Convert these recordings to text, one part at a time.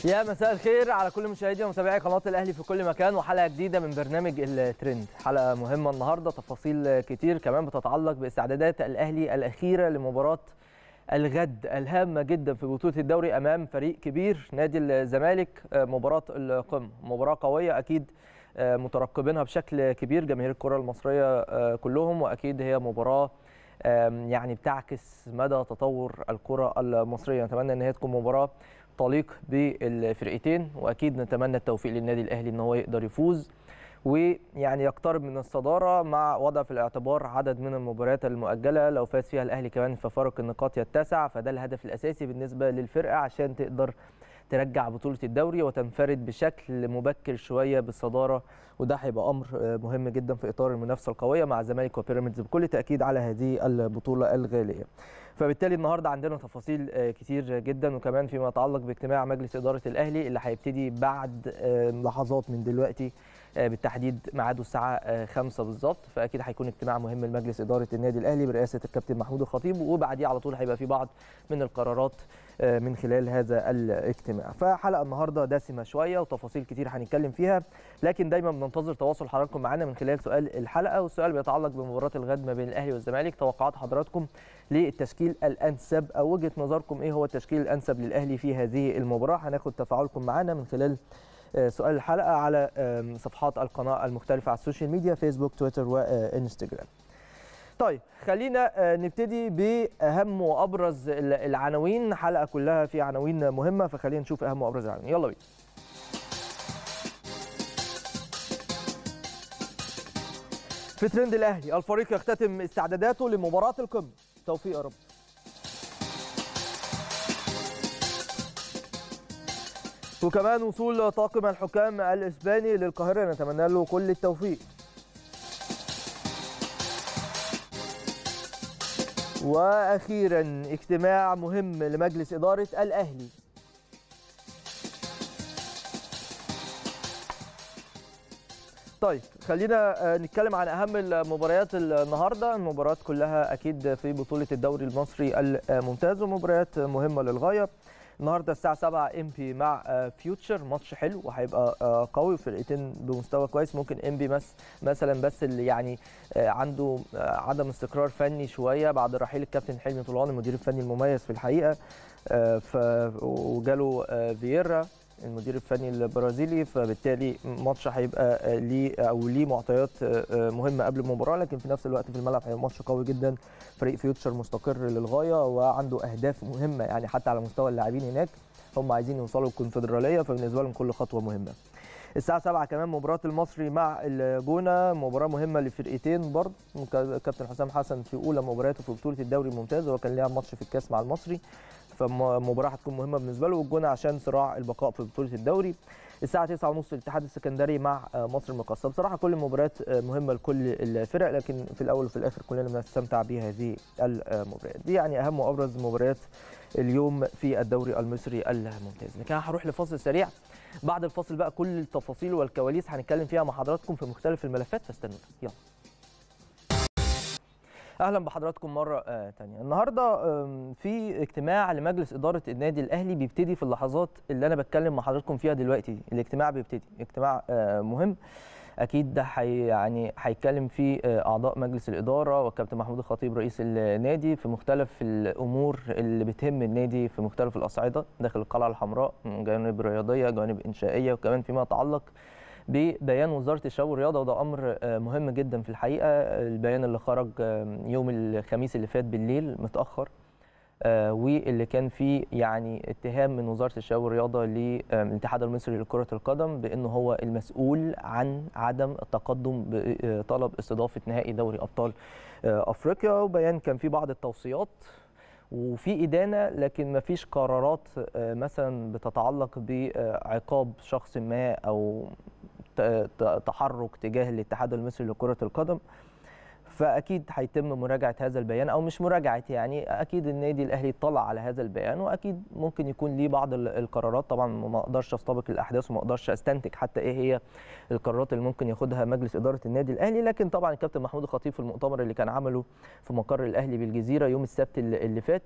يا مساء الخير على كل مشاهدي ومتابعي قناه الاهلي في كل مكان وحلقه جديده من برنامج الترند حلقه مهمه النهارده تفاصيل كتير كمان بتتعلق باستعدادات الاهلي الاخيره لمباراه الغد الهامه جدا في بطوله الدوري امام فريق كبير نادي الزمالك مباراه القمه مباراه قويه اكيد مترقبينها بشكل كبير جماهير الكره المصريه كلهم واكيد هي مباراه يعني بتعكس مدى تطور الكره المصريه نتمنى ان هي تكون مباراه تليق بالفرقتين واكيد نتمنى التوفيق للنادي الاهلي ان هو يقدر يفوز ويعني يقترب من الصداره مع وضع في الاعتبار عدد من المباريات المؤجله لو فاز فيها الاهلي كمان ففرق النقاط يتسع فده الهدف الاساسي بالنسبه للفرقه عشان تقدر ترجع بطوله الدوري وتنفرد بشكل مبكر شويه بالصداره وده هيبقى امر مهم جدا في اطار المنافسه القويه مع الزمالك وبيراميدز بكل تاكيد على هذه البطوله الغاليه. فبالتالي النهارده عندنا تفاصيل كتير جدا وكمان فيما يتعلق باجتماع مجلس اداره الاهلي اللي هيبتدي بعد لحظات من دلوقتي بالتحديد ميعاده الساعه 5 بالظبط فاكيد هيكون اجتماع مهم لمجلس اداره النادي الاهلي برئاسه الكابتن محمود الخطيب وبعديه على طول هيبقى في بعض من القرارات من خلال هذا الاجتماع فحلقه النهارده دسمه شويه وتفاصيل كتير هنتكلم فيها لكن دايما بننتظر تواصل حضراتكم معانا من خلال سؤال الحلقه والسؤال بيتعلق بمباراه الغد ما بين الاهلي والزمالك توقعات حضراتكم للتشكيل الانسب او وجهه نظركم ايه هو التشكيل الانسب للاهلي في هذه المباراه هناخد تفاعلكم معانا من خلال سؤال الحلقه على صفحات القناه المختلفه على السوشيال ميديا فيسبوك تويتر وانستجرام طيب خلينا نبتدي باهم وابرز العناوين حلقه كلها في عناوين مهمه فخلينا نشوف اهم وابرز العناوين يلا بينا في ترند الاهلي الفريق يختتم استعداداته لمباراه القمه توفيق يا رب وكمان وصول طاقم الحكام الاسباني للقاهره نتمنى له كل التوفيق واخيرا اجتماع مهم لمجلس اداره الاهلي طيب خلينا نتكلم عن اهم المباريات النهارده المباريات كلها اكيد في بطوله الدوري المصري الممتاز ومباريات مهمه للغايه النهارده الساعه 7 ام بي مع فيوتشر ماتش حلو وهيبقى قوي فرقتين بمستوى كويس ممكن ام بي مس مثلا بس اللي يعني عنده عدم استقرار فني شويه بعد رحيل الكابتن حلمي طولان المدير الفني المميز في الحقيقه ف وجاله فييرا المدير الفني البرازيلي فبالتالي ماتش هيبقى ليه او ليه معطيات مهمه قبل المباراه لكن في نفس الوقت في الملعب هيبقى ماتش قوي جدا فريق فيوتشر مستقر للغايه وعنده اهداف مهمه يعني حتى على مستوى اللاعبين هناك هم عايزين يوصلوا الكونفدراليه فبالنسبه لهم كل خطوه مهمه الساعه 7 كمان مباراه المصري مع الجونه مباراه مهمه لفرقتين برضه كابتن حسام حسن في اولى مبارياته في بطوله الدوري الممتاز هو كان لعب ماتش في الكاس مع المصري فمباراه هتكون مهمه بالنسبه له والجونه عشان صراع البقاء في بطوله الدوري الساعه 9:30 الاتحاد السكندري مع مصر المقاصه بصراحه كل المباريات مهمه لكل الفرق لكن في الاول وفي الاخر كلنا بنستمتع بهذه المباريات دي يعني اهم وابرز مباريات اليوم في الدوري المصري الممتاز لكن هروح لفاصل سريع بعد الفاصل بقى كل التفاصيل والكواليس هنتكلم فيها مع حضراتكم في مختلف الملفات فاستنونا يلا اهلا بحضراتكم مره آه تانية النهارده في اجتماع لمجلس اداره النادي الاهلي بيبتدي في اللحظات اللي انا بتكلم مع حضراتكم فيها دلوقتي الاجتماع بيبتدي اجتماع آه مهم اكيد ده حي يعني هيتكلم فيه اعضاء مجلس الاداره والكابتن محمود الخطيب رئيس النادي في مختلف الامور اللي بتهم النادي في مختلف الاصعده داخل القلعه الحمراء جوانب رياضيه جوانب انشائيه وكمان فيما يتعلق ببيان وزاره الشباب والرياضه وده امر مهم جدا في الحقيقه البيان اللي خرج يوم الخميس اللي فات بالليل متاخر واللي كان فيه يعني اتهام من وزاره الشباب والرياضه للاتحاد المصري لكره القدم بانه هو المسؤول عن عدم التقدم بطلب استضافه نهائي دوري ابطال افريقيا وبيان كان فيه بعض التوصيات وفي ادانه لكن ما فيش قرارات مثلا بتتعلق بعقاب شخص ما او تحرك تجاه الاتحاد المصري لكره القدم فاكيد هيتم مراجعه هذا البيان او مش مراجعه يعني اكيد النادي الاهلي اطلع على هذا البيان واكيد ممكن يكون ليه بعض القرارات طبعا ما اقدرش استبق الاحداث وما اقدرش استنتج حتى ايه هي القرارات اللي ممكن ياخدها مجلس اداره النادي الاهلي لكن طبعا الكابتن محمود الخطيب في المؤتمر اللي كان عمله في مقر الاهلي بالجزيره يوم السبت اللي فات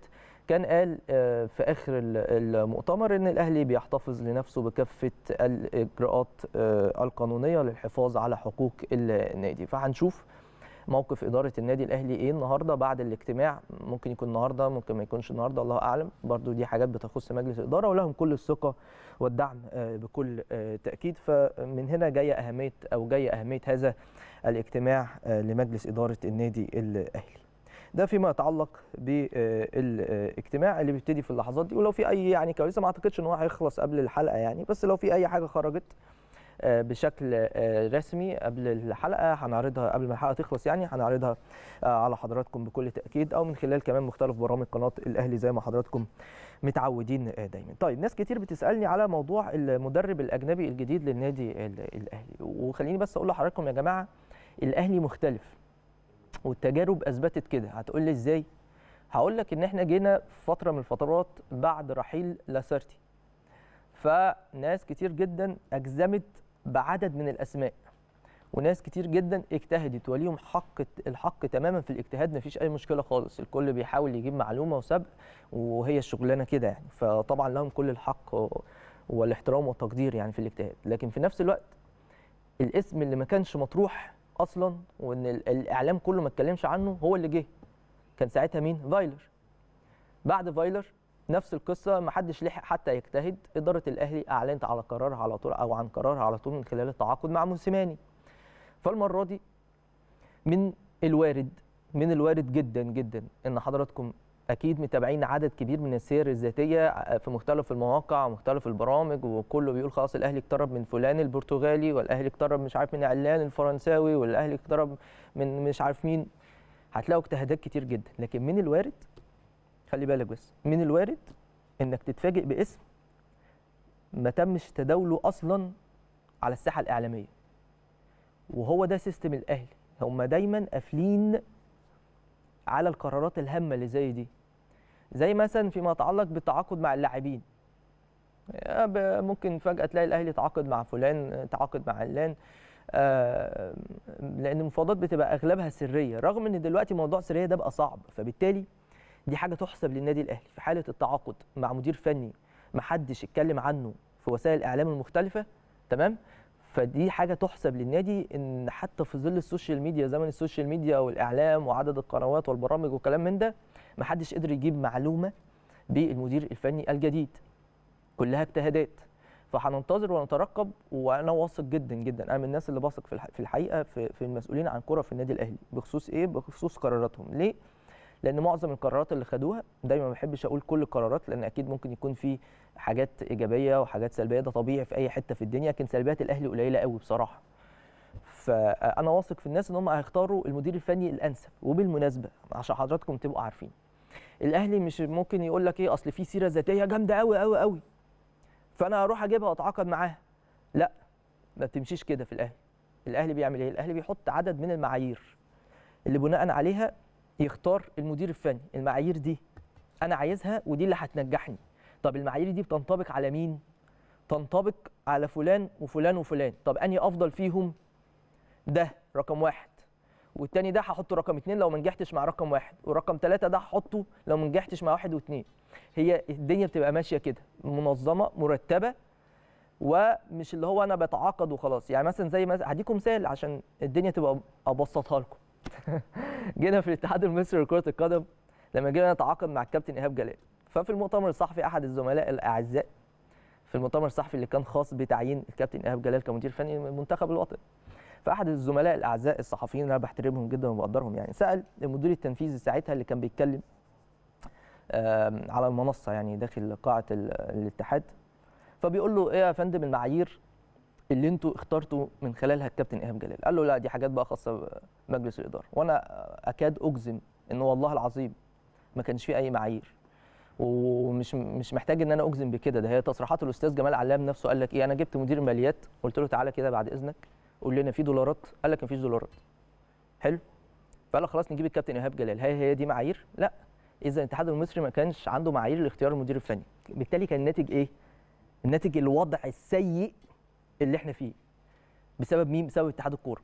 كان قال آه، في اخر ال- المؤتمر ان الاهلي بيحتفظ لنفسه بكافه الاجراءات آه، القانونيه للحفاظ على حقوق النادي فهنشوف موقف اداره النادي الاهلي ايه النهارده بعد الاجتماع ممكن يكون النهارده ممكن ما يكونش النهارده الله اعلم برضو دي حاجات بتخص مجلس الاداره ولهم كل الثقه والدعم آه، بكل آه، تاكيد فمن هنا جايه اهميه او جايه اهميه هذا الاجتماع آه، لمجلس اداره النادي الاهلي ده فيما يتعلق بالاجتماع اللي بيبتدي في اللحظات دي ولو في اي يعني كواليس ما اعتقدش ان هو هيخلص قبل الحلقه يعني بس لو في اي حاجه خرجت آه، بشكل آه، رسمي قبل الحلقه هنعرضها قبل ما الحلقه تخلص يعني هنعرضها آه، على حضراتكم بكل تاكيد او من خلال كمان مختلف برامج قناه الاهلي زي ما حضراتكم متعودين آه، دايما. طيب ناس كتير بتسالني على موضوع المدرب الاجنبي الجديد للنادي ال- الاهلي وخليني بس اقول لحضراتكم يا جماعه الاهلي مختلف والتجارب اثبتت كده هتقول لي ازاي هقول لك ان احنا جينا في فتره من الفترات بعد رحيل لاسارتي فناس كتير جدا اجزمت بعدد من الاسماء وناس كتير جدا اجتهدت وليهم حق الحق تماما في الاجتهاد مفيش اي مشكله خالص الكل بيحاول يجيب معلومه وسبق وهي الشغلانه كده يعني فطبعا لهم كل الحق والاحترام والتقدير يعني في الاجتهاد لكن في نفس الوقت الاسم اللي ما كانش مطروح اصلا وان ال- الاعلام كله ما اتكلمش عنه هو اللي جه كان ساعتها مين فايلر بعد فايلر نفس القصه ما حدش لحق حتى يجتهد اداره الاهلي اعلنت على قرارها على طول او عن قرارها على طول من خلال التعاقد مع موسيماني فالمره دي من الوارد من الوارد جدا جدا ان حضراتكم اكيد متابعين عدد كبير من السير الذاتيه في مختلف المواقع ومختلف البرامج وكله بيقول خلاص الاهلي اقترب من فلان البرتغالي والاهلي اقترب مش عارف من علان الفرنساوي والاهلي اقترب من مش عارف مين هتلاقوا اجتهادات كتير جدا لكن من الوارد خلي بالك بس من الوارد انك تتفاجئ باسم ما تمش تداوله اصلا على الساحه الاعلاميه وهو ده سيستم الاهلي هم دايما قافلين على القرارات الهامه اللي زي دي زي مثلا فيما يتعلق بالتعاقد مع اللاعبين يا ب- ممكن فجاه تلاقي الاهلي تعاقد مع فلان تعاقد مع علان آه، لان المفاوضات بتبقى اغلبها سريه رغم ان دلوقتي موضوع سريه ده بقى صعب فبالتالي دي حاجه تحسب للنادي الاهلي في حاله التعاقد مع مدير فني ما حدش اتكلم عنه في وسائل الاعلام المختلفه تمام فدي حاجه تحسب للنادي ان حتى في ظل السوشيال ميديا زمن السوشيال ميديا والاعلام وعدد القنوات والبرامج وكلام من ده ما حدش قدر يجيب معلومه بالمدير الفني الجديد كلها اجتهادات فهننتظر ونترقب وانا واثق جدا جدا انا من الناس اللي بثق في الح- في الحقيقه في, في المسؤولين عن كره في النادي الاهلي بخصوص ايه بخصوص قراراتهم ليه لان معظم القرارات اللي خدوها دايما ما بحبش اقول كل القرارات لان اكيد ممكن يكون في حاجات ايجابيه وحاجات سلبيه ده طبيعي في اي حته في الدنيا لكن سلبيات الاهلي قليله قوي بصراحه فانا واثق في الناس ان هم هيختاروا المدير الفني الانسب وبالمناسبه عشان حضراتكم تبقوا عارفين الاهلي مش ممكن يقول لك ايه اصل في سيره ذاتيه جامده قوي قوي قوي فانا هروح اجيبها واتعاقد معاها لا ما بتمشيش كده في الاهلي الاهلي بيعمل ايه الاهلي بيحط عدد من المعايير اللي بناء عليها يختار المدير الفني المعايير دي انا عايزها ودي اللي هتنجحني طب المعايير دي بتنطبق على مين تنطبق على فلان وفلان وفلان طب انهي افضل فيهم ده رقم واحد والتاني ده هحطه رقم اتنين لو ما نجحتش مع رقم واحد ورقم ثلاثة ده هحطه لو ما نجحتش مع واحد واثنين هي الدنيا بتبقى ماشية كده منظمة مرتبة ومش اللي هو انا بتعاقد وخلاص يعني مثلا زي مثلا هديكم مثال عشان الدنيا تبقى ابسطها لكم جينا في الاتحاد المصري لكرة القدم لما جينا نتعاقد مع الكابتن ايهاب جلال ففي المؤتمر الصحفي احد الزملاء الاعزاء في المؤتمر الصحفي اللي كان خاص بتعيين الكابتن ايهاب جلال كمدير فني للمنتخب الوطني فاحد الزملاء الاعزاء الصحفيين اللي انا بحترمهم جدا وبقدرهم يعني سال المدير التنفيذي ساعتها اللي كان بيتكلم آم، على المنصه يعني داخل قاعه ال- الاتحاد فبيقول له ايه يا فندم المعايير اللي انتوا اخترتوا من خلالها الكابتن ايهاب جلال قال له لا دي حاجات بقى خاصه بمجلس الاداره وانا اكاد اجزم ان والله العظيم ما كانش في اي معايير ومش مش محتاج ان انا اجزم بكده ده هي تصريحات الاستاذ جمال علام نفسه قال لك ايه انا جبت مدير ماليات قلت له تعالى كده بعد اذنك قول لنا في دولارات قال لك مفيش دولارات حلو فقال لك خلاص نجيب الكابتن ايهاب جلال هي هي دي معايير لا اذا الاتحاد المصري ما كانش عنده معايير لاختيار المدير الفني بالتالي كان الناتج ايه الناتج الوضع السيء اللي احنا فيه بسبب مين بسبب اتحاد الكوره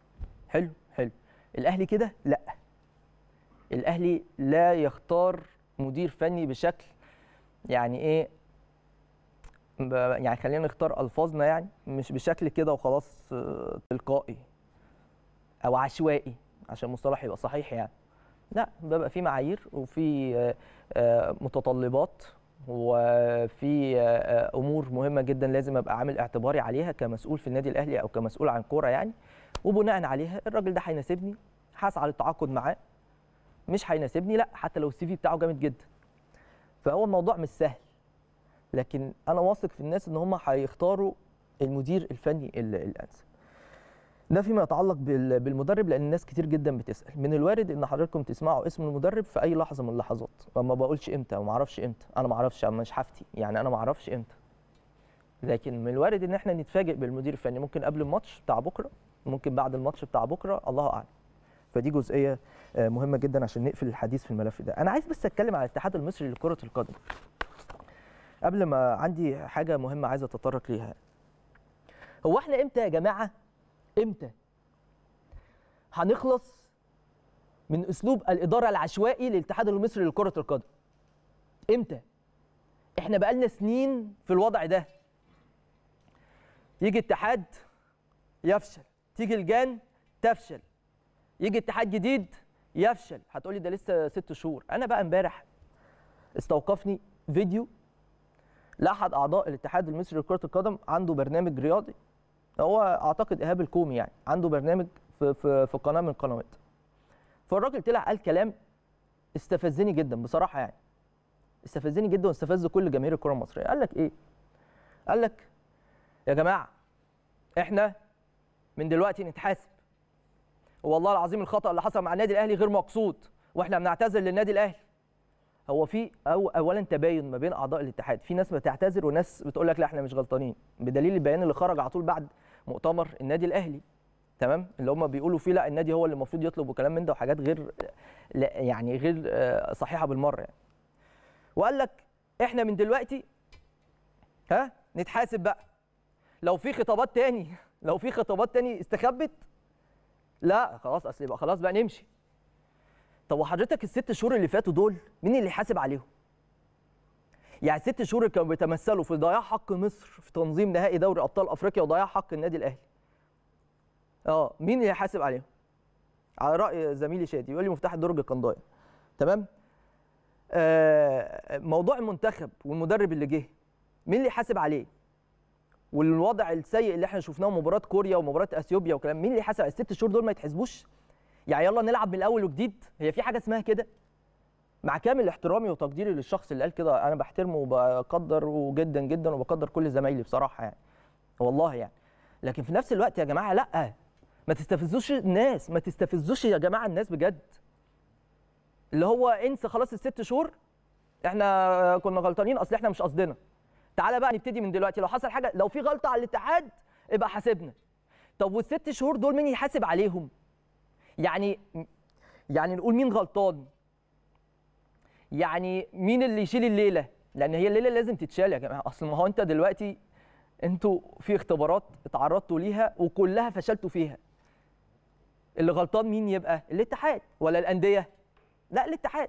حلو حلو الاهلي كده لا الاهلي لا يختار مدير فني بشكل يعني ايه ب- يعني خلينا نختار الفاظنا يعني مش بشكل كده وخلاص آه، تلقائي او عشوائي عشان المصطلح يبقى صحيح يعني لا بيبقى في معايير وفي آه، آه، متطلبات وفي آه، آه، امور مهمه جدا لازم ابقى عامل اعتباري عليها كمسؤول في النادي الاهلي او كمسؤول عن كوره يعني وبناء عليها الراجل ده هيناسبني هسعى للتعاقد معاه مش هيناسبني لا حتى لو السي في بتاعه جامد جدا فهو الموضوع مش سهل لكن انا واثق في الناس ان هم هيختاروا المدير الفني ال- الانسب ده فيما يتعلق بال- بالمدرب لان الناس كتير جدا بتسال من الوارد ان حضراتكم تسمعوا اسم المدرب في اي لحظه من اللحظات وما بقولش امتى وما اعرفش امتى انا ما اعرفش أنا مش هفتي يعني انا ما اعرفش امتى لكن من الوارد ان احنا نتفاجئ بالمدير الفني ممكن قبل الماتش بتاع بكره ممكن بعد الماتش بتاع بكره الله اعلم فدي جزئيه آه، مهمه جدا عشان نقفل الحديث في الملف ده انا عايز بس اتكلم على الاتحاد المصري لكره القدم قبل ما عندي حاجه مهمه عايز اتطرق ليها هو احنا امتى يا جماعه امتى هنخلص من اسلوب الاداره العشوائي للاتحاد المصري لكره القدم امتى احنا بقالنا سنين في الوضع ده يجي اتحاد يفشل تيجي لجان تفشل يجي اتحاد جديد يفشل هتقولي ده لسه ست شهور انا بقى امبارح استوقفني فيديو لاحد اعضاء الاتحاد المصري لكره القدم عنده برنامج رياضي هو اعتقد ايهاب الكومي يعني عنده برنامج في في في قناه من القنوات فالراجل طلع قال كلام استفزني جدا بصراحه يعني استفزني جدا واستفز كل جماهير الكره المصريه قال لك ايه قال لك يا جماعه احنا من دلوقتي نتحاسب والله العظيم الخطا اللي حصل مع النادي الاهلي غير مقصود واحنا بنعتذر للنادي الاهلي هو في أو اولا تباين ما بين اعضاء الاتحاد في ناس بتعتذر وناس بتقول لك لا احنا مش غلطانين بدليل البيان اللي خرج على طول بعد مؤتمر النادي الاهلي تمام اللي هم بيقولوا فيه لا النادي هو اللي المفروض يطلب وكلام من ده وحاجات غير لا يعني غير آه، صحيحه بالمره يعني وقال لك احنا من دلوقتي ها نتحاسب بقى لو في خطابات تاني لو في خطابات تاني استخبت لا خلاص اصل يبقى خلاص بقى نمشي طب وحضرتك الست شهور اللي فاتوا دول مين اللي يحاسب عليهم يعني الست شهور اللي كانوا بيتمثلوا في ضياع حق مصر في تنظيم نهائي دوري ابطال افريقيا وضياع حق النادي الاهلي اه مين اللي يحاسب عليهم على راي زميلي شادي يقول لي مفتاح الدرج كان ضايع تمام آه موضوع المنتخب والمدرب اللي جه مين اللي يحاسب عليه والوضع السيء اللي احنا شفناه مباراه كوريا ومباراه اثيوبيا وكلام مين اللي يحاسب على الست شهور دول ما يتحسبوش يعني يلا نلعب من الاول وجديد هي في حاجه اسمها كده مع كامل احترامي وتقديري للشخص اللي قال كده انا بحترمه وبقدره جدا جدا وبقدر كل زمايلي بصراحه يعني والله يعني لكن في نفس الوقت يا جماعه لا ما تستفزوش الناس ما تستفزوش يا جماعه الناس بجد اللي هو انسى خلاص الست شهور احنا كنا غلطانين اصل احنا مش قصدنا تعالى بقى نبتدي من دلوقتي لو حصل حاجه لو في غلطه على الاتحاد ابقى حاسبنا طب والست شهور دول مين يحاسب عليهم يعني يعني نقول مين غلطان يعني مين اللي يشيل الليله لان هي الليله لازم تتشال يا جماعه اصل ما هو انت دلوقتي انتوا في اختبارات اتعرضتوا ليها وكلها فشلتوا فيها اللي غلطان مين يبقى الاتحاد ولا الانديه لا الاتحاد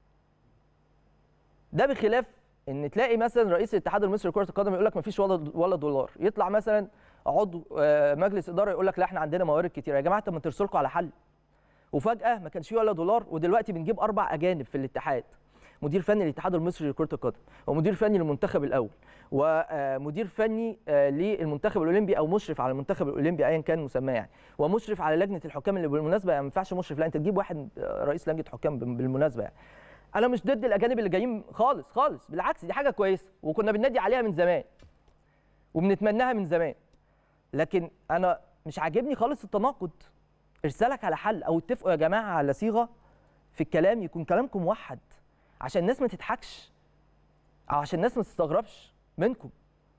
ده بخلاف ان تلاقي مثلا رئيس الاتحاد المصري لكره القدم يقول لك ما فيش ولا ولا دولار يطلع مثلا عضو آه، مجلس اداره يقول لك لا احنا عندنا موارد كتير يا جماعه طب ما ترسلكم على حل وفجاه ما كانش فيه ولا دولار ودلوقتي بنجيب اربع اجانب في الاتحاد مدير فني للاتحاد المصري لكره القدم ومدير فني للمنتخب الاول ومدير فني آه، للمنتخب الاولمبي او مشرف على المنتخب الاولمبي ايا كان مسماه يعني ومشرف على لجنه الحكام اللي بالمناسبه يعني ما ينفعش مشرف لا انت تجيب واحد آه، رئيس لجنه حكام بالمناسبه يعني انا مش ضد الاجانب اللي جايين خالص خالص بالعكس دي حاجه كويسه وكنا بننادي عليها من زمان وبنتمناها من زمان لكن انا مش عاجبني خالص التناقض ارسالك على حل او اتفقوا يا جماعه على صيغه في الكلام يكون كلامكم موحد عشان الناس ما تضحكش او عشان الناس ما تستغربش منكم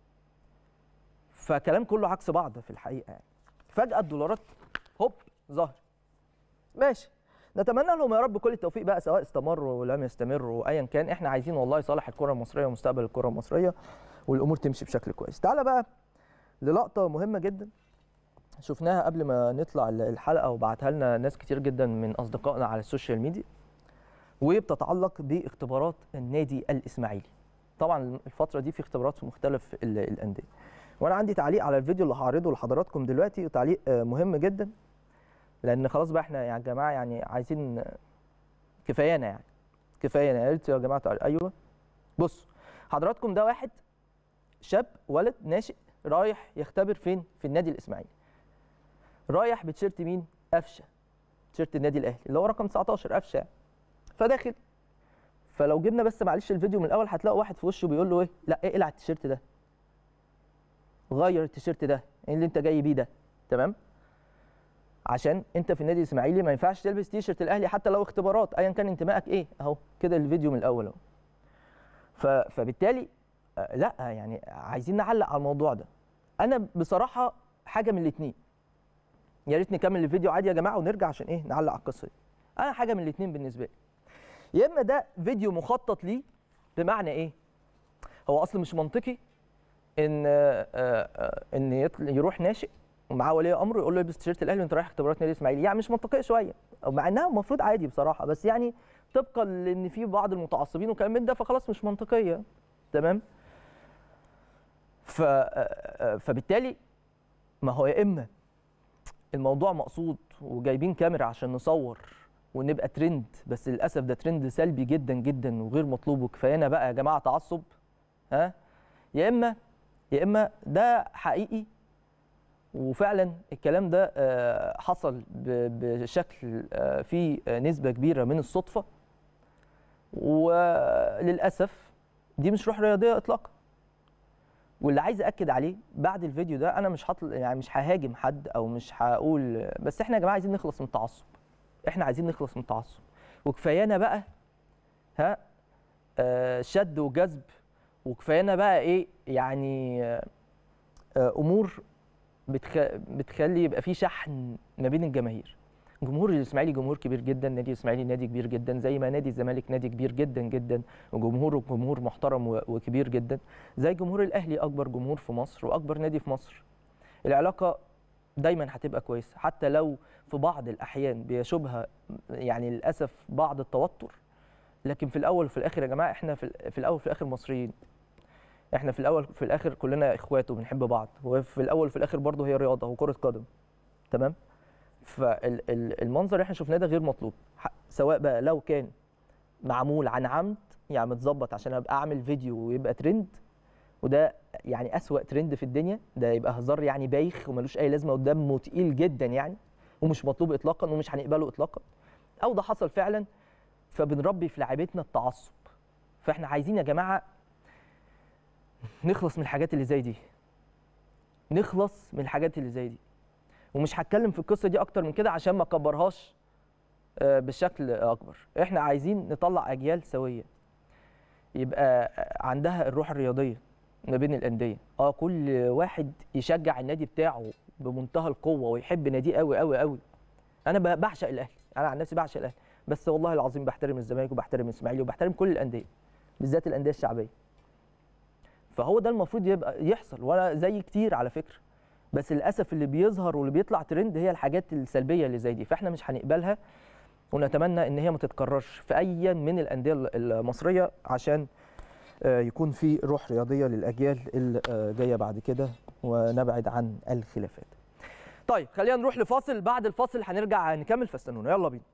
فكلام كله عكس بعض في الحقيقه يعني فجاه الدولارات هوب ظهر ماشي نتمنى لهم يا رب كل التوفيق بقى سواء استمروا ولم يستمروا ايا كان احنا عايزين والله صالح الكره المصريه ومستقبل الكره المصريه والامور تمشي بشكل كويس تعالى بقى للقطه مهمه جدا شفناها قبل ما نطلع الحلقه وبعتها لنا ناس كتير جدا من اصدقائنا على السوشيال ميديا وبتتعلق باختبارات النادي الاسماعيلي طبعا الفتره دي في اختبارات في مختلف ال- الانديه وانا عندي تعليق على الفيديو اللي هعرضه لحضراتكم دلوقتي وتعليق آه، مهم جدا لان خلاص بقى احنا يا جماعه يعني عايزين آه، كفايانا يعني كفايانا يا ريت يا جماعه تعالوا. ايوه بصوا حضراتكم ده واحد شاب ولد ناشئ رايح يختبر فين في النادي الاسماعيلي رايح بتيشيرت مين قفشه تيشيرت النادي الاهلي اللي هو رقم 19 قفشه فداخل فلو جبنا بس معلش الفيديو من الاول هتلاقوا واحد في وشه بيقول له ايه لا اقلع التيشيرت ده غير التيشيرت ده ايه اللي انت جاي بيه ده تمام عشان انت في النادي الاسماعيلي ما ينفعش تلبس تيشيرت الاهلي حتى لو اختبارات ايا كان انتمائك ايه اهو كده الفيديو من الاول اهو ف- فبالتالي آه، لا يعني عايزين نعلق على الموضوع ده انا بصراحه حاجه من الاثنين يا ريت نكمل الفيديو عادي يا جماعه ونرجع عشان ايه نعلق على القصه دي انا حاجه من الاثنين بالنسبه لي يا اما ده فيديو مخطط ليه بمعنى ايه هو اصلا مش منطقي ان آه، آه، ان يطل- يروح ناشئ ومعاه ولي امره يقول له البس تيشيرت الاهلي وانت رايح اختبارات نادي الاسماعيلي يعني مش منطقيه شويه أو مع انها المفروض عادي بصراحه بس يعني طبقا لان في بعض المتعصبين وكلام من ده فخلاص مش منطقيه تمام ف آه، آه، فبالتالي ما هو يا اما الموضوع مقصود وجايبين كاميرا عشان نصور ونبقى ترند بس للاسف ده ترند سلبي جدا جدا وغير مطلوب وكفايانا بقى يا جماعه تعصب ها يا اما يا اما ده حقيقي وفعلا الكلام ده آه، حصل ب- بشكل آه، فيه آه، نسبه كبيره من الصدفه وللاسف دي مش روح رياضيه اطلاقا واللي عايز اكد عليه بعد الفيديو ده انا مش هطل يعني مش ههاجم حد او مش هقول بس احنا يا جماعه عايزين نخلص من التعصب احنا عايزين نخلص من التعصب وكفايانا بقى ها آه شد وجذب وكفايانا بقى ايه يعني آه آه امور بتخ... بتخلي يبقى في شحن ما بين الجماهير جمهور الاسماعيلي جمهور كبير جدا نادي الاسماعيلي نادي كبير جدا زي ما نادي الزمالك نادي كبير جدا جدا وجمهوره جمهور محترم و- وكبير جدا زي جمهور الاهلي اكبر جمهور في مصر واكبر نادي في مصر العلاقه دايما هتبقى كويسه حتى لو في بعض الاحيان بيشوبها يعني للاسف بعض التوتر لكن في الاول وفي الاخر يا جماعه احنا في, ال- في الاول وفي الاخر مصريين احنا في الاول في الاخر كلنا اخوات وبنحب بعض وفي الاول وفي الاخر برضه هي رياضه وكره قدم تمام فالمنظر اللي احنا شفناه ده غير مطلوب ح- سواء بقى لو كان معمول عن عمد يعني متظبط عشان ابقى اعمل فيديو ويبقى ترند وده يعني اسوأ ترند في الدنيا ده يبقى هزار يعني بايخ وملوش اي لازمه ودمه تقيل جدا يعني ومش مطلوب اطلاقا ومش هنقبله اطلاقا او ده حصل فعلا فبنربي في لعيبتنا التعصب فاحنا عايزين يا جماعه نخلص من الحاجات اللي زي دي نخلص من الحاجات اللي زي دي ومش هتكلم في القصه دي اكتر من كده عشان ما اكبرهاش آه، بشكل اكبر احنا عايزين نطلع اجيال سويه يبقى عندها الروح الرياضيه ما بين الانديه اه كل واحد يشجع النادي بتاعه بمنتهى القوه ويحب ناديه قوي قوي قوي انا ب- بعشق الاهلي انا عن نفسي بعشق الاهلي بس والله العظيم بحترم الزمالك وبحترم الاسماعيلي وبحترم كل الانديه بالذات الانديه الشعبيه فهو ده المفروض يبقى يحصل وانا زي كتير على فكره بس للاسف اللي بيظهر واللي بيطلع ترند هي الحاجات السلبيه اللي زي دي فاحنا مش هنقبلها ونتمنى ان هي ما تتكررش في اي من الانديه المصريه عشان آه، يكون في روح رياضيه للاجيال اللي آه، جايه بعد كده ونبعد عن الخلافات. طيب خلينا نروح لفاصل بعد الفاصل هنرجع نكمل فاستنونا يلا بينا.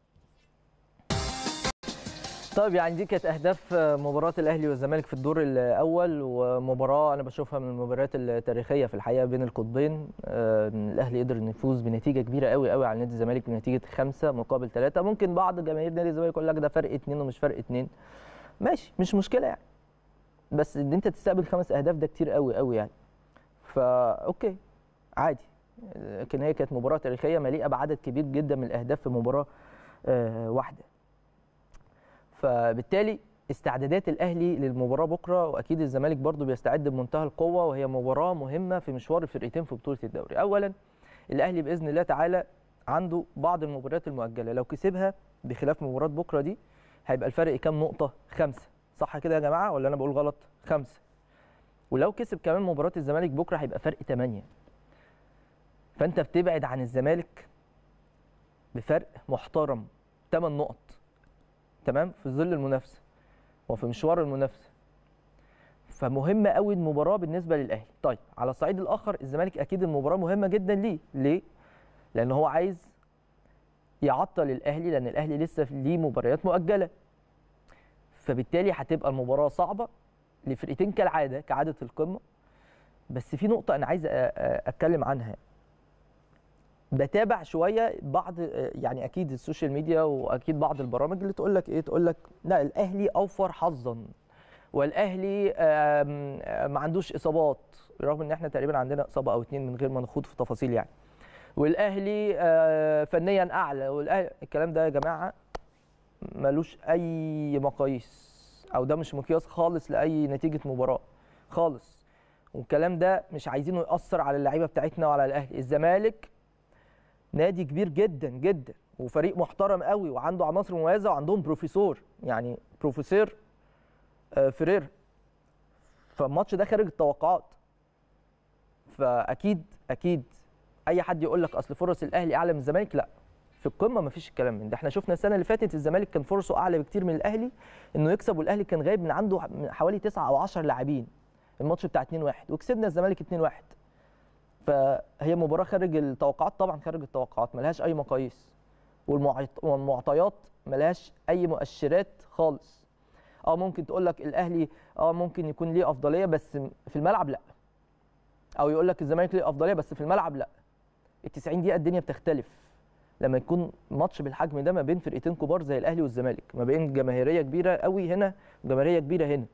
طيب يعني دي كانت اهداف مباراه الاهلي والزمالك في الدور الاول ومباراه انا بشوفها من المباريات التاريخيه في الحقيقه بين القطبين آه، الاهلي قدر إنه يفوز بنتيجه كبيره قوي قوي على نادي الزمالك بنتيجه خمسة مقابل ثلاثة ممكن بعض جماهير نادي الزمالك يقول لك ده فرق اتنين ومش فرق اتنين ماشي مش مشكله يعني بس ان انت تستقبل خمس اهداف ده كتير قوي قوي يعني فا اوكي عادي لكن هي كانت مباراه تاريخيه مليئه بعدد كبير جدا من الاهداف في مباراه آه، واحده فبالتالي استعدادات الاهلي للمباراه بكره واكيد الزمالك برضو بيستعد بمنتهى القوه وهي مباراه مهمه في مشوار الفرقتين في بطوله الدوري اولا الاهلي باذن الله تعالى عنده بعض المباريات المؤجله لو كسبها بخلاف مباراه بكره دي هيبقى الفرق كام نقطه خمسه صح كده يا جماعه ولا انا بقول غلط خمسه ولو كسب كمان مباراه الزمالك بكره هيبقى فرق 8 فانت بتبعد عن الزمالك بفرق محترم 8 نقط تمام في ظل المنافسه وفي مشوار المنافسه فمهمه قوي المباراه بالنسبه للاهلي طيب على الصعيد الاخر الزمالك اكيد المباراه مهمه جدا ليه ليه لان هو عايز يعطل الاهلي لان الاهلي لسه ليه مباريات مؤجله فبالتالي هتبقى المباراه صعبه لفرقتين كالعاده كعاده القمه بس في نقطه انا عايز اتكلم عنها بتابع شويه بعض يعني اكيد السوشيال ميديا واكيد بعض البرامج اللي تقول لك ايه تقول لك لا الاهلي اوفر حظا والاهلي ما عندوش اصابات رغم ان احنا تقريبا عندنا اصابه او اتنين من غير ما نخوض في تفاصيل يعني والاهلي فنيا اعلى والاهلي الكلام ده يا جماعه ملوش اي مقاييس او ده مش مقياس خالص لاي نتيجه مباراه خالص والكلام ده مش عايزينه ياثر على اللعيبه بتاعتنا وعلى الاهلي الزمالك نادي كبير جدا جدا وفريق محترم قوي وعنده عناصر مميزه وعندهم بروفيسور يعني بروفيسور فرير فالماتش ده خارج التوقعات فاكيد اكيد اي حد يقول لك اصل فرص الاهلي اعلى من الزمالك لا في القمه ما فيش الكلام من ده احنا شفنا السنه اللي فاتت الزمالك كان فرصه اعلى بكتير من الاهلي انه يكسب والاهلي كان غايب من عنده حوالي 9 او 10 لاعبين الماتش بتاع 2-1 وكسبنا الزمالك 2-1 فهي مباراه خارج التوقعات طبعا خارج التوقعات ملهاش اي مقاييس والمعطيات ملهاش اي مؤشرات خالص اه ممكن تقول لك الاهلي اه ممكن يكون ليه افضليه بس في الملعب لا او يقول لك الزمالك ليه افضليه بس في الملعب لا ال 90 دقيقه الدنيا بتختلف لما يكون ماتش بالحجم ده ما بين فرقتين كبار زي الاهلي والزمالك ما بين جماهيريه كبيره قوي هنا وجماهيريه كبيره هنا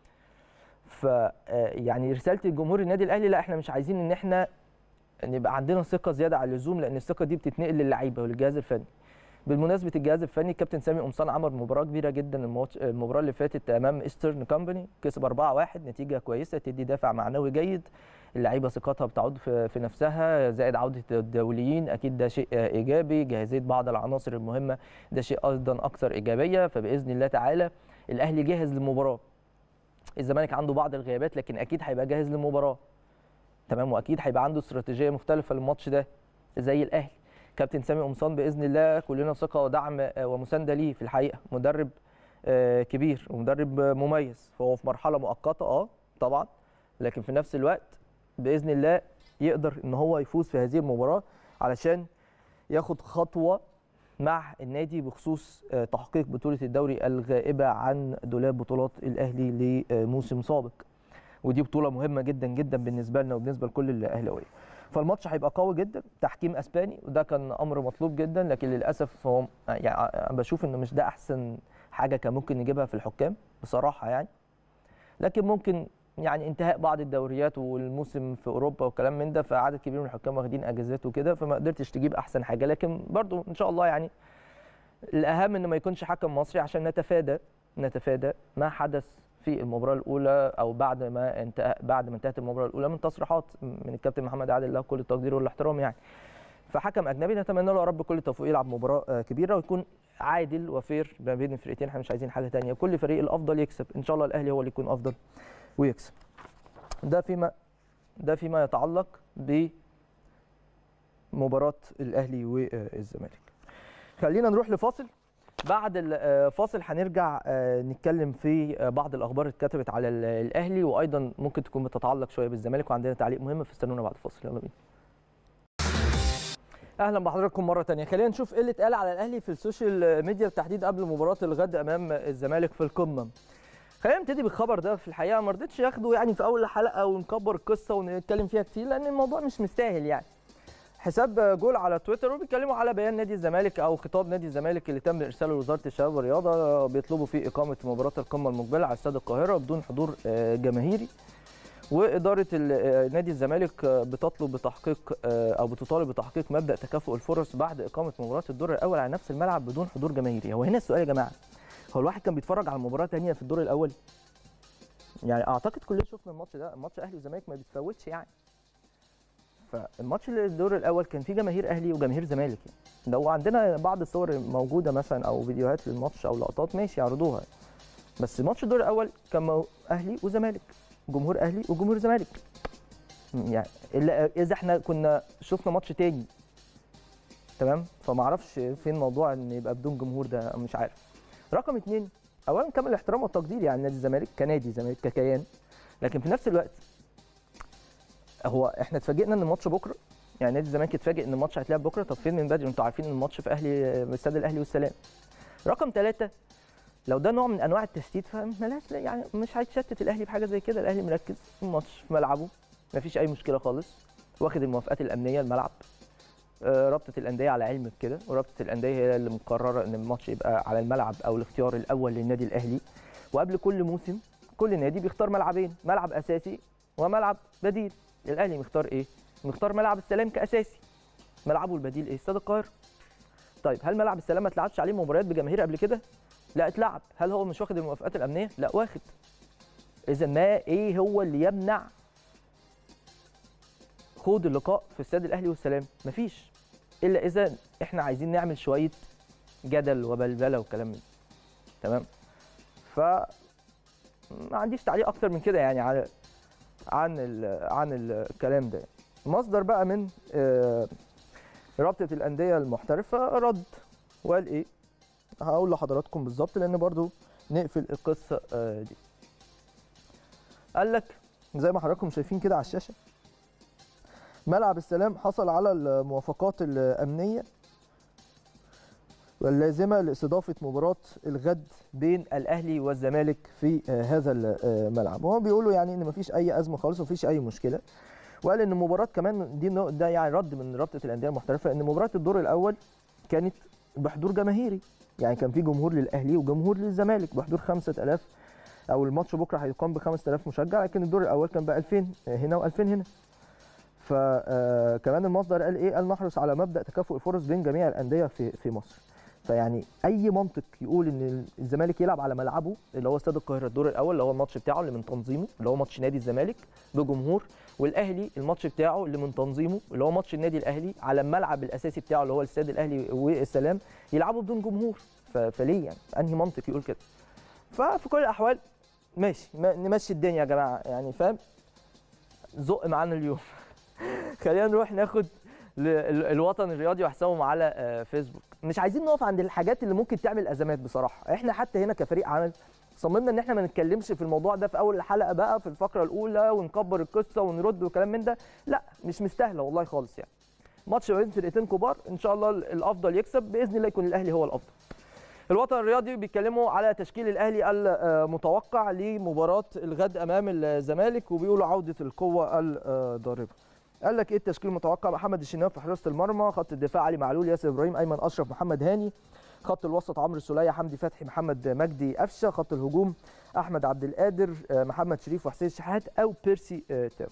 ف يعني رساله الجمهور النادي الاهلي لا احنا مش عايزين ان احنا نبقى عندنا ثقه زياده على اللزوم لان الثقه دي بتتنقل للعيبه وللجهاز الفني بالمناسبه الجهاز الفني الكابتن سامي قمصان عمل مباراه كبيره جدا المباراه اللي فاتت امام ايسترن كومباني كسب 4-1 نتيجه كويسه تدي دافع معنوي جيد اللعيبه ثقتها بتعود في نفسها زائد عوده الدوليين اكيد ده شيء ايجابي جاهزيه بعض العناصر المهمه ده شيء ايضا اكثر ايجابيه فباذن الله تعالى الاهلي جاهز للمباراه الزمالك عنده بعض الغيابات لكن اكيد هيبقى جاهز للمباراه تمام واكيد هيبقى عنده استراتيجيه مختلفه للماتش ده زي الاهلي كابتن سامي قمصان باذن الله كلنا ثقه ودعم ومسانده ليه في الحقيقه مدرب كبير ومدرب مميز فهو في مرحله مؤقته اه طبعا لكن في نفس الوقت باذن الله يقدر ان هو يفوز في هذه المباراه علشان ياخد خطوه مع النادي بخصوص تحقيق بطوله الدوري الغائبه عن دولاب بطولات الاهلي لموسم سابق ودي بطوله مهمه جدا جدا بالنسبه لنا وبالنسبه لكل الاهلاويه فالماتش هيبقى قوي جدا تحكيم اسباني وده كان امر مطلوب جدا لكن للاسف هو يعني بشوف انه مش ده احسن حاجه كان ممكن نجيبها في الحكام بصراحه يعني لكن ممكن يعني انتهاء بعض الدوريات والموسم في اوروبا وكلام من ده فعدد كبير من الحكام واخدين اجازات وكده فما قدرتش تجيب احسن حاجه لكن برضو ان شاء الله يعني الاهم ان ما يكونش حكم مصري عشان نتفادى نتفادى ما حدث في المباراه الاولى او بعد ما انتهى بعد ما انتهت المباراه الاولى من تصريحات من الكابتن محمد عادل له كل التقدير والاحترام يعني فحكم اجنبي نتمنى له يا رب كل التوفيق يلعب مباراه كبيره ويكون عادل وفير ما بين الفرقتين احنا مش عايزين حاجه ثانيه كل فريق الافضل يكسب ان شاء الله الاهلي هو اللي يكون افضل ويكسب ده فيما ده فيما يتعلق بمباراه الاهلي والزمالك خلينا نروح لفاصل بعد الفاصل هنرجع نتكلم في بعض الاخبار اللي اتكتبت على الاهلي وايضا ممكن تكون بتتعلق شويه بالزمالك وعندنا تعليق مهم فاستنونا بعد الفاصل يلا بينا اهلا بحضراتكم مره ثانيه خلينا نشوف ايه اللي اتقال على الاهلي في السوشيال ميديا بالتحديد قبل مباراه الغد امام الزمالك في القمه خلينا نبتدي بالخبر ده في الحقيقه ما رضيتش ياخده يعني في اول الحلقه ونكبر القصه ونتكلم فيها كتير لان الموضوع مش مستاهل يعني حساب جول على تويتر وبيتكلموا على بيان نادي الزمالك او خطاب نادي الزمالك اللي تم ارساله لوزاره الشباب والرياضه بيطلبوا فيه اقامه مباراه القمه المقبله على استاد القاهره بدون حضور جماهيري واداره نادي الزمالك بتطلب بتحقيق او بتطالب بتحقيق مبدا تكافؤ الفرص بعد اقامه مباراه الدور الاول على نفس الملعب بدون حضور جماهيري هو هنا السؤال يا جماعه هو الواحد كان بيتفرج على مباراه ثانيه في الدور الاول يعني اعتقد كلنا شفنا الماتش ده الماتش اهلي وزمالك ما بيتفوتش يعني فالماتش اللي الدور الاول كان فيه جماهير اهلي وجماهير زمالك يعني لو عندنا بعض الصور موجوده مثلا او فيديوهات للماتش او لقطات ماشي يعرضوها بس ماتش الدور الاول كان اهلي وزمالك جمهور اهلي وجمهور زمالك يعني الا اذا احنا كنا شفنا ماتش تاني تمام فما اعرفش فين موضوع ان يبقى بدون جمهور ده مش عارف رقم اثنين اولا كامل الاحترام والتقدير يعني نادي الزمالك كنادي زمالك ككيان لكن في نفس الوقت هو احنا اتفاجئنا ان الماتش بكره يعني نادي الزمالك اتفاجئ ان الماتش هيتلعب بكره طب فين من بدري انتوا عارفين ان الماتش في اهلي استاد الاهلي والسلام رقم ثلاثة لو ده نوع من انواع التشتيت فملاش يعني مش هيتشتت الاهلي بحاجه زي كده الاهلي مركز في الماتش في ملعبه مفيش اي مشكله خالص واخد الموافقات الامنيه الملعب آه، رابطه الانديه على علم بكده ورابطه الانديه هي اللي مقرره ان الماتش يبقى على الملعب او الاختيار الاول للنادي الاهلي وقبل كل موسم كل نادي بيختار ملعبين ملعب اساسي وملعب بديل الاهلي مختار ايه مختار ملعب السلام كاساسي ملعبه البديل ايه استاد القاهره طيب هل ملعب السلام ما اتلعبش عليه مباريات بجماهير قبل كده لا اتلعب هل هو مش واخد الموافقات الامنيه لا واخد اذا ما ايه هو اللي يمنع خوض اللقاء في استاد الاهلي والسلام مفيش الا اذا احنا عايزين نعمل شويه جدل وبلبله وكلام من ده. تمام ف ما عنديش تعليق اكتر من كده يعني على عن ال عن الكلام ده مصدر بقى من آه، رابطه الانديه المحترفه رد وقال ايه هقول لحضراتكم بالظبط لان برضو نقفل القصه آه، دي قال لك زي ما حضراتكم شايفين كده على الشاشه ملعب السلام حصل على الموافقات الامنيه واللازمه لاستضافه مباراه الغد بين الاهلي والزمالك في آه، هذا الملعب وهو بيقولوا يعني ان مفيش اي ازمه خالص ومفيش اي مشكله وقال ان مباراه كمان دي نوع- ده يعني رد من رابطه الانديه المحترفه ان مباراه الدور الاول كانت بحضور جماهيري يعني كان في جمهور للاهلي وجمهور للزمالك بحضور 5000 او الماتش بكره هيقام ب 5000 مشجع لكن الدور الاول كان ب 2000 هنا و2000 هنا فكمان المصدر قال ايه قال نحرص على مبدا تكافؤ الفرص بين جميع الانديه في في مصر فيعني اي منطق يقول ان الزمالك يلعب على ملعبه اللي هو استاد القاهره الدور الاول اللي هو الماتش بتاعه اللي من تنظيمه اللي هو ماتش نادي الزمالك بجمهور والاهلي الماتش بتاعه اللي من تنظيمه اللي هو ماتش النادي الاهلي على الملعب الاساسي بتاعه اللي هو الاستاد الاهلي والسلام يلعبوا بدون جمهور ف- فليه يعني انهي منطق يقول كده ففي كل الاحوال ماشي ما- نمشي الدنيا يا جماعه يعني فاهم زق معانا اليوم خلينا نروح ناخد ل- ال- الوطن الرياضي وحسابهم على آه، فيسبوك مش عايزين نقف عند الحاجات اللي ممكن تعمل ازمات بصراحه احنا حتى هنا كفريق عمل صممنا ان احنا ما نتكلمش في الموضوع ده في اول الحلقه بقى في الفقره الاولى ونكبر القصه ونرد وكلام من ده لا مش مستاهله والله خالص يعني ماتش ما بين فرقتين كبار ان شاء الله الافضل يكسب باذن الله يكون الاهلي هو الافضل الوطن الرياضي بيتكلموا على تشكيل الاهلي المتوقع لمباراه الغد امام الزمالك وبيقولوا عوده القوه الضاربه قال لك ايه التشكيل المتوقع محمد الشناوي في حراسه المرمى خط الدفاع علي معلول ياسر ابراهيم ايمن اشرف محمد هاني خط الوسط عمرو السوليه حمدي فتحي محمد مجدي قفشه خط الهجوم احمد عبد القادر آه، محمد شريف وحسين شحات او بيرسي آه، تاو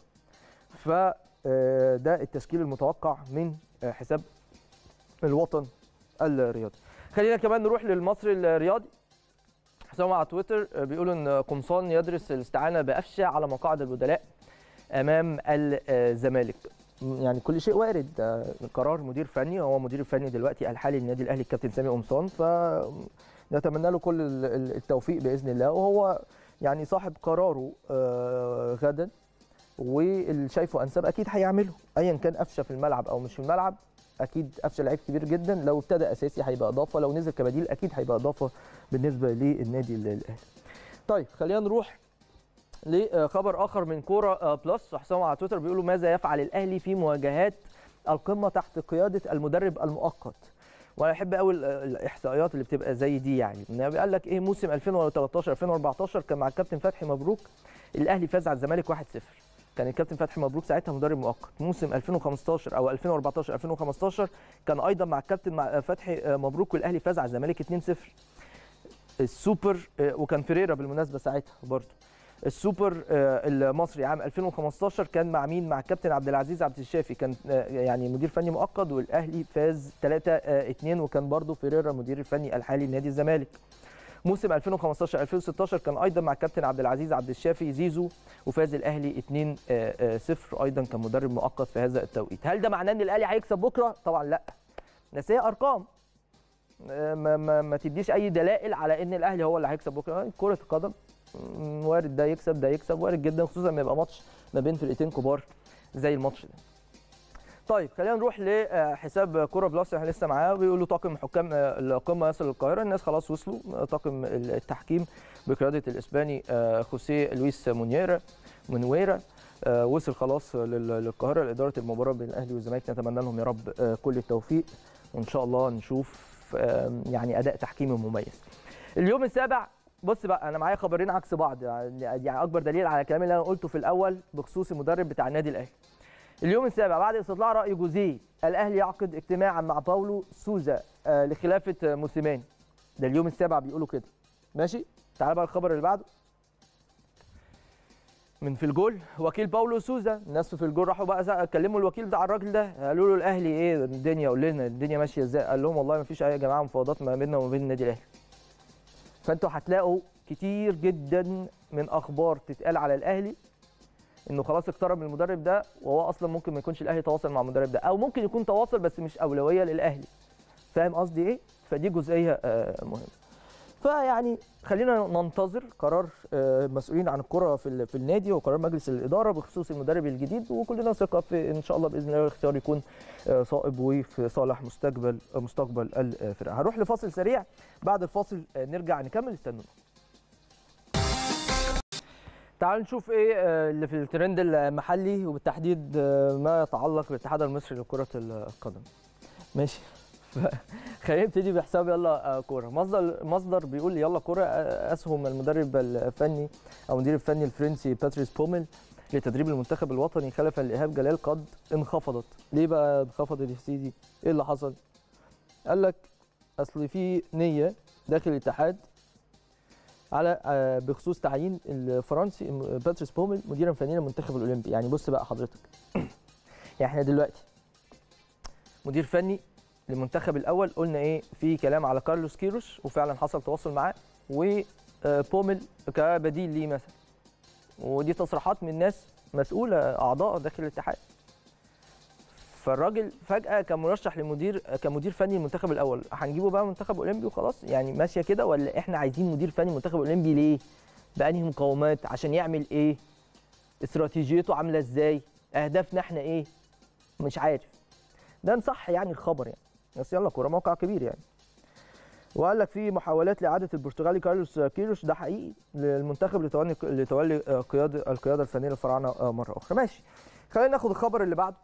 فده التشكيل المتوقع من آه، حساب الوطن الرياضي خلينا كمان نروح للمصري الرياضي حسام على تويتر آه، بيقولوا ان قمصان يدرس الاستعانه بقفشه على مقاعد البدلاء امام الزمالك يعني كل شيء وارد ده قرار مدير فني هو مدير الفني دلوقتي الحالي للنادي الاهلي الكابتن سامي قمصان ف نتمنى له كل ال- ال- التوفيق باذن الله وهو يعني صاحب قراره آه، غدا واللي شايفه انسب اكيد هيعمله ايا كان قفشه في الملعب او مش في الملعب اكيد قفشه لعيب كبير جدا لو ابتدى اساسي هيبقى اضافه لو نزل كبديل اكيد هيبقى اضافه بالنسبه للنادي الاهلي طيب خلينا نروح لخبر اخر من كوره آه، بلس حسام على تويتر بيقولوا ماذا يفعل الاهلي في مواجهات القمه تحت قياده المدرب المؤقت وانا احب قوي ال- الاحصائيات اللي بتبقى زي دي يعني إن قال لك ايه موسم 2013 2014 كان مع الكابتن فتحي مبروك الاهلي فاز على الزمالك 1-0 كان الكابتن فتحي مبروك ساعتها مدرب مؤقت موسم 2015 او 2014 2015 كان ايضا مع الكابتن مع فتحي مبروك والاهلي فاز على الزمالك 2-0 السوبر آه، وكان فيريرا بالمناسبه ساعتها برضه السوبر آه، المصري عام 2015 كان مع مين مع الكابتن عبد العزيز عبد الشافي كان آه، يعني مدير فني مؤقت والاهلي فاز 3 2 وكان برضه فيريرا مدير الفني الحالي لنادي الزمالك موسم 2015 2016 كان ايضا مع الكابتن عبد العزيز عبد الشافي زيزو وفاز الاهلي 2 0 ايضا كان مدرب مؤقت في هذا التوقيت هل ده معناه ان الاهلي هيكسب بكره طبعا لا بس هي ارقام آه، ما, ما, ما تديش اي دلائل على ان الاهلي هو اللي هيكسب بكره كره القدم مم، وارد ده يكسب ده يكسب وارد جدا خصوصا لما يبقى ماتش ما بين فرقتين كبار زي الماتش ده طيب خلينا نروح لحساب كوره بلس احنا لسه معاه بيقولوا طاقم حكام القمه يصل للقاهره الناس خلاص وصلوا طاقم التحكيم بقياده الاسباني خوسيه لويس مونيرا منويرا وصل خلاص للقاهره لاداره المباراه بين الاهلي والزمالك نتمنى لهم يا رب كل التوفيق وان شاء الله نشوف يعني اداء تحكيمي مميز. اليوم السابع بص بقى انا معايا خبرين عكس بعض يعني اكبر دليل على الكلام اللي انا قلته في الاول بخصوص المدرب بتاع النادي الاهلي. اليوم السابع بعد استطلاع راي جوزيه الاهلي يعقد اجتماعا مع باولو سوزا لخلافه موسيماني. ده اليوم السابع بيقولوا كده. ماشي؟ تعال بقى الخبر اللي بعده. من في الجول وكيل باولو سوزا الناس في الجول راحوا بقى كلموا الوكيل بتاع الراجل ده قالوا له الاهلي ايه الدنيا قول لنا الدنيا ماشيه ازاي قال لهم والله ما فيش اي يا جماعه مفاوضات ما بيننا وما بين النادي الاهلي فانتوا هتلاقوا كتير جدا من اخبار تتقال على الاهلي انه خلاص اقترب من المدرب ده وهو اصلا ممكن ما يكونش الاهلي تواصل مع المدرب ده او ممكن يكون تواصل بس مش اولويه للاهلي فاهم قصدي ايه فدي جزئيه مهمه فيعني خلينا ننتظر قرار مسؤولين عن الكره في في النادي وقرار مجلس الاداره بخصوص المدرب الجديد وكلنا ثقه في ان شاء الله باذن الله الاختيار يكون صائب وفي صالح مستقبل مستقبل الفرقه هنروح لفاصل سريع بعد الفاصل نرجع نكمل استنونا تعالوا نشوف ايه اللي في الترند المحلي وبالتحديد ما يتعلق بالاتحاد المصري لكره القدم ماشي خلينا نبتدي بحساب يلا كوره مصدر مصدر بيقول يلا كوره اسهم المدرب الفني او المدير الفني الفرنسي باتريس بوميل لتدريب المنتخب الوطني خلفا لايهاب جلال قد انخفضت ليه بقى انخفضت يا سيدي ايه اللي حصل قال لك اصل في نيه داخل الاتحاد على بخصوص تعيين الفرنسي باتريس بوميل مديرا فنيا للمنتخب الاولمبي يعني بص بقى حضرتك يعني احنا دلوقتي مدير فني للمنتخب الاول قلنا ايه في كلام على كارلوس كيروش وفعلا حصل تواصل معاه وبومل كبديل ليه مثلا ودي تصريحات من ناس مسؤوله اعضاء داخل الاتحاد فالراجل فجاه كمرشح لمدير كمدير فني المنتخب الاول هنجيبه بقى منتخب اولمبي وخلاص يعني ماشيه كده ولا احنا عايزين مدير فني منتخب اولمبي ليه بانهي مقومات عشان يعمل ايه استراتيجيته عامله ازاي اهدافنا احنا ايه مش عارف ده نصح يعني الخبر يعني بس يلا كوره موقع كبير يعني وقال لك في محاولات لاعاده البرتغالي كارلوس كيروش ده حقيقي للمنتخب لتولي لتولي قياده القياده الفنيه للفراعنه مره اخرى ماشي خلينا ناخد الخبر اللي بعده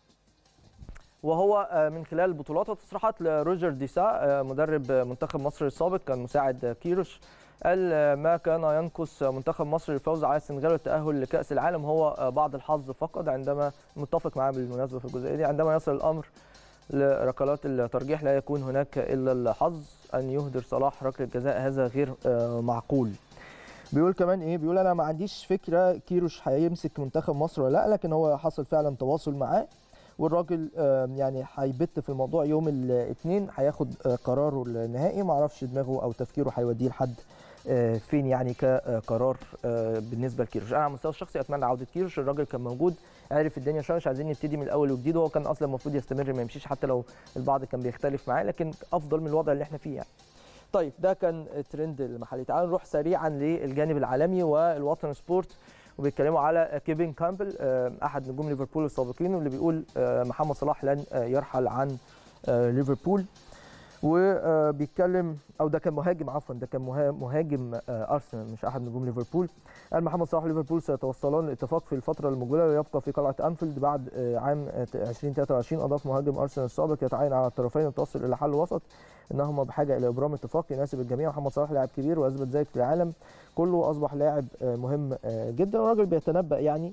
وهو من خلال البطولات وتصريحات لروجر ديسا مدرب منتخب مصر السابق كان مساعد كيروش قال ما كان ينقص منتخب مصر الفوز على السنغال والتاهل لكاس العالم هو بعض الحظ فقط عندما متفق معاه بالمناسبه في الجزئيه دي عندما يصل الامر لركلات الترجيح لا يكون هناك الا الحظ ان يهدر صلاح ركله جزاء هذا غير معقول بيقول كمان ايه بيقول انا ما عنديش فكره كيروش هيمسك منتخب مصر ولا لا لكن هو حصل فعلا تواصل معاه والراجل يعني هيبت في الموضوع يوم الاثنين هياخد قراره النهائي ما اعرفش دماغه او تفكيره هيوديه لحد فين يعني كقرار بالنسبه لكيروش انا على المستوى الشخصي اتمنى عوده كيروش الراجل كان موجود عارف الدنيا شويه مش عايزين نبتدي من الاول وجديد وهو كان اصلا المفروض يستمر ما يمشيش حتى لو البعض كان بيختلف معاه لكن افضل من الوضع اللي احنا فيه يعني طيب ده كان الترند المحلي تعالوا نروح سريعا للجانب العالمي والوطن سبورت وبيتكلموا على كيفن كامبل احد نجوم ليفربول السابقين واللي بيقول محمد صلاح لن يرحل عن ليفربول وبيتكلم او ده كان مهاجم عفوا ده كان مهاجم ارسنال مش احد نجوم ليفربول قال محمد صلاح وليفربول سيتوصلان لاتفاق في الفتره المقبله ويبقى في قلعه انفيلد بعد عام 2023 اضاف مهاجم ارسنال السابق يتعين على الطرفين التوصل الى حل وسط انهما بحاجه الى ابرام اتفاق يناسب الجميع محمد صلاح لاعب كبير واثبت ذلك في العالم كله واصبح لاعب مهم جدا والراجل بيتنبأ يعني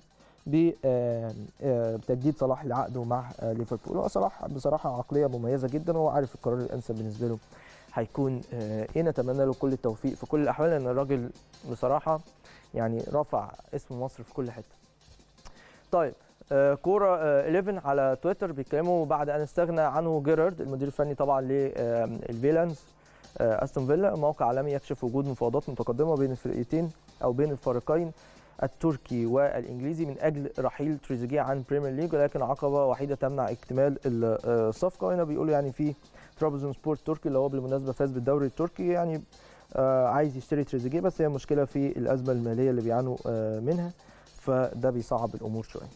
بتجديد صلاح لعقده مع ليفربول وصلاح بصراحه عقليه مميزه جدا وهو عارف القرار الانسب بالنسبه له هيكون ايه نتمنى له كل التوفيق في كل الاحوال لان الراجل بصراحه يعني رفع اسم مصر في كل حته طيب كوره 11 على تويتر بيتكلموا بعد ان استغنى عنه جيرارد المدير الفني طبعا للفيلانز استون فيلا موقع عالمي يكشف وجود مفاوضات متقدمه بين الفرقتين او بين الفريقين التركي والانجليزي من اجل رحيل تريزيجيه عن بريمير ليج ولكن عقبه وحيده تمنع اكتمال الصفقه هنا بيقولوا يعني في ترابزون سبورت تركي اللي هو بالمناسبه فاز بالدوري التركي يعني آه عايز يشتري تريزيجيه بس هي مشكله في الازمه الماليه اللي بيعانوا آه منها فده بيصعب الامور شويه.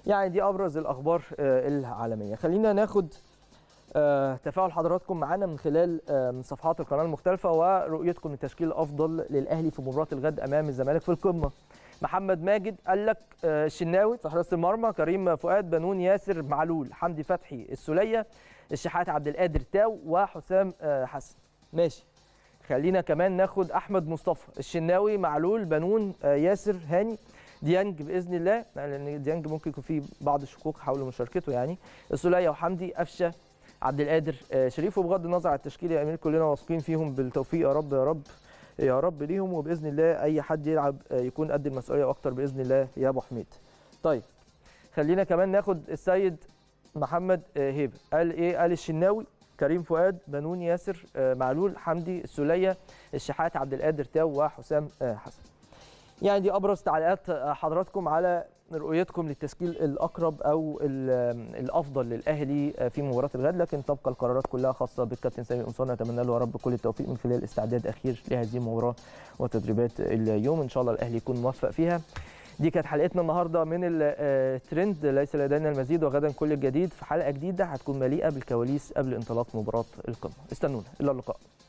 يعني دي ابرز الاخبار آه، العالميه خلينا ناخد آه، تفاعل حضراتكم معنا من خلال آه، من صفحات القناه المختلفه ورؤيتكم للتشكيل الافضل للاهلي في مباراه الغد امام الزمالك في القمه محمد ماجد قال لك آه، الشناوي في حراسه المرمى كريم فؤاد بنون ياسر معلول حمدي فتحي السوليه الشحات عبد القادر تاو وحسام آه، حسن ماشي خلينا كمان ناخد احمد مصطفى الشناوي معلول بنون آه، ياسر هاني ديانج باذن الله لان ديانج ممكن يكون فيه بعض الشكوك حول مشاركته يعني السوليه وحمدي قفشه عبد القادر آه، شريف وبغض النظر عن التشكيل يا امير كلنا واثقين فيهم بالتوفيق يا رب يا رب يا رب ليهم وباذن الله اي حد يلعب آه، يكون قد المسؤوليه واكتر باذن الله يا ابو حميد. طيب خلينا كمان ناخد السيد محمد آه، هيبه قال ايه؟ قال الشناوي كريم فؤاد بنون ياسر آه، معلول حمدي السوليه الشحات عبد القادر تاو وحسام آه، حسن. يعني دي ابرز تعليقات آه، حضراتكم على رؤيتكم للتشكيل الاقرب او ال- الافضل للاهلي آه، في مباراه الغد لكن تبقى القرارات كلها خاصه بالكابتن سامي قمصان نتمنى له يا رب كل التوفيق من خلال استعداد اخير لهذه المباراه وتدريبات اليوم ان شاء الله الاهلي يكون موفق فيها دي كانت حلقتنا النهارده من الترند ليس لدينا المزيد وغدا كل الجديد في حلقه جديده هتكون مليئه بالكواليس قبل انطلاق مباراه القمه استنونا الى اللقاء